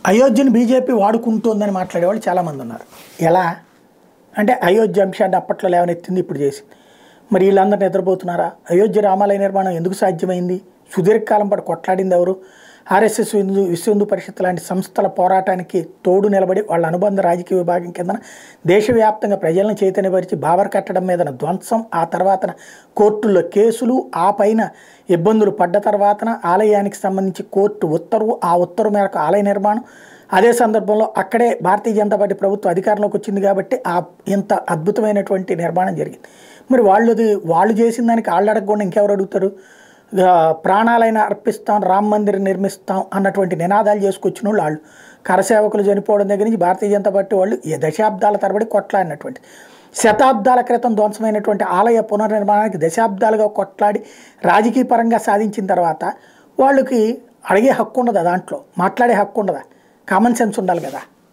అయోధ్యను BJP వాడుకుంటోందని మాట్లాడేవాళ్ళు చాలామంది ఉన్నారు ఎలా అంటే అయోధ్య అంశాన్ని అప్పట్లో లేవనెత్తింది ఇప్పుడు చేసింది మరి వీళ్ళందరూ నిద్రపోతున్నారా అయోధ్య రామాలయ నిర్మాణం ఎందుకు సాధ్యమైంది సుదీర్ఘకాలం పాటు కొట్లాడింది ఎవరు ఆర్ఎస్ఎస్ హిందూ విశ్వ హిందూ పరిషత్ లాంటి సంస్థల పోరాటానికి తోడు నిలబడి వాళ్ళ అనుబంధ రాజకీయ విభాగం కిందన దేశవ్యాప్తంగా ప్రజలను చైతన్యపరిచి బాబర్ కట్టడం మీద ధ్వంసం ఆ తర్వాతన కోర్టుల్లో కేసులు ఆ పైన ఇబ్బందులు పడ్డ తర్వాతన ఆలయానికి సంబంధించి కోర్టు ఉత్తర్వు ఆ ఉత్తర్వు మేరకు ఆలయ నిర్మాణం అదే సందర్భంలో అక్కడే భారతీయ జనతా పార్టీ ప్రభుత్వం అధికారంలోకి వచ్చింది కాబట్టి ఆ ఇంత అద్భుతమైనటువంటి నిర్మాణం జరిగింది మరి వాళ్ళది వాళ్ళు చేసిన దానికి వాళ్ళు అడగకుండా ఇంకెవరు అడుగుతారు ఆ, ప్రాణాలైనా అర్పిస్తాం రామ మందిరం నిర్మిస్తాం అన్నటువంటి నినాదాలు చేసుకొచ్చిన వాళ్ళు వాళ్ళు కరసేవకులు చనిపోవడం దగ్గర నుంచి భారతీయ జనతా పార్టీ వాళ్ళు ఏ దశాబ్దాల తరబడి కొట్లాడినటువంటి శతాబ్దాల క్రితం ధ్వంసమైనటువంటి ఆలయ పునర్నిర్మాణానికి దశాబ్దాలుగా కొట్లాడి రాజకీయ పరంగా సాధించిన తర్వాత వాళ్ళకి అడిగే హక్కు ఉండదా దాంట్లో మాట్లాడే హక్కు ఉండదా కామన్ సెన్స్ ఉండాలి కదా